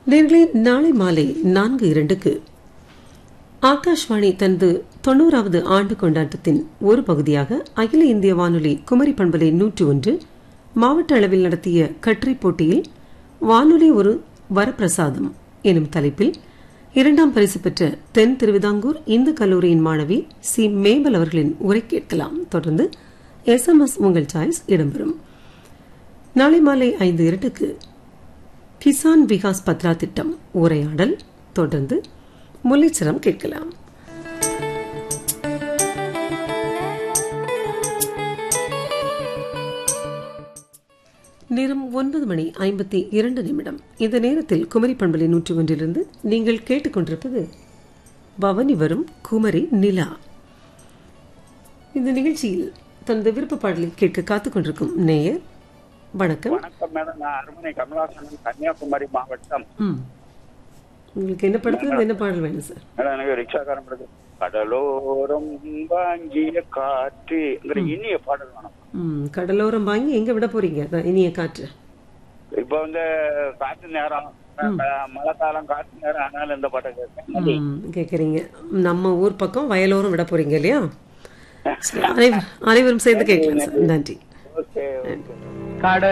நேர்களே நாளை மாலை நான்கு இரண்டுக்கு ஆகாஷ்வாணி தனது தொண்ணூறாவது ஆண்டு கொண்டாட்டத்தின் ஒரு பகுதியாக அகில இந்திய வானொலி குமரி பண்பலை நூற்றி ஒன்று மாவட்ட அளவில் நடத்திய கட்டுரை போட்டியில் வானொலி ஒரு வரப்பிரசாதம் எனும் தலைப்பில் இரண்டாம் பரிசு பெற்ற தென் திருவிதாங்கூர் இந்து கல்லூரியின் மாணவி சி மேபல் அவர்களின் உரை கேட்கலாம் தொடர்ந்து எஸ்எம்எஸ் உங்கள் சாய்ஸ் இடம்பெறும் நாளை மாலை ஐந்து இரண்டுக்கு கிசான் விகாஸ் பத்ரா திட்டம் உரையாடல் தொடர்ந்து முல்லைச்சரம் கேட்கலாம் நேரம் ஒன்பது மணி ஐம்பத்தி இரண்டு நிமிடம் இந்த நேரத்தில் குமரி பண்பலை நூற்றி ஒன்றிலிருந்து நீங்கள் கேட்டுக்கொண்டிருப்பது பவனி வரும் குமரி நிலா இந்த நிகழ்ச்சியில் தனது விருப்ப பாடலை கேட்க காத்துக் கொண்டிருக்கும் நேயர் வணக்கம் வணக்கம் மேடம் நான் அருமனை கமலாசனன் கன்னியாகுமரி மாவட்டம் ம் உங்களுக்கு என்ன படத்துல என்ன பாடல் வேணும் சார் மேடம் எனக்கு ரிக்ஷாக்காரன் படத்தில் கடலோரம் வாங்கிய காற்றுங்கிற இனிய பாடல் வேணும் ம் கடலோரம் வாங்கி எங்க விட போறீங்க அதான் இனிய காற்று இப்ப வந்து காற்று நேரம் மழை காலம் காற்று நேரம் ஆனாலும் இந்த பாட்டை கேட்பேன் ம், கேக்குறீங்க நம்ம ஊர் பக்கம் வயலோரம் விட போறீங்க இல்லையா சரி, அனைவரும் அனைவரும் சேர்ந்து கேட்கலாம் சார் நன்றி ஓகே ஓகே கட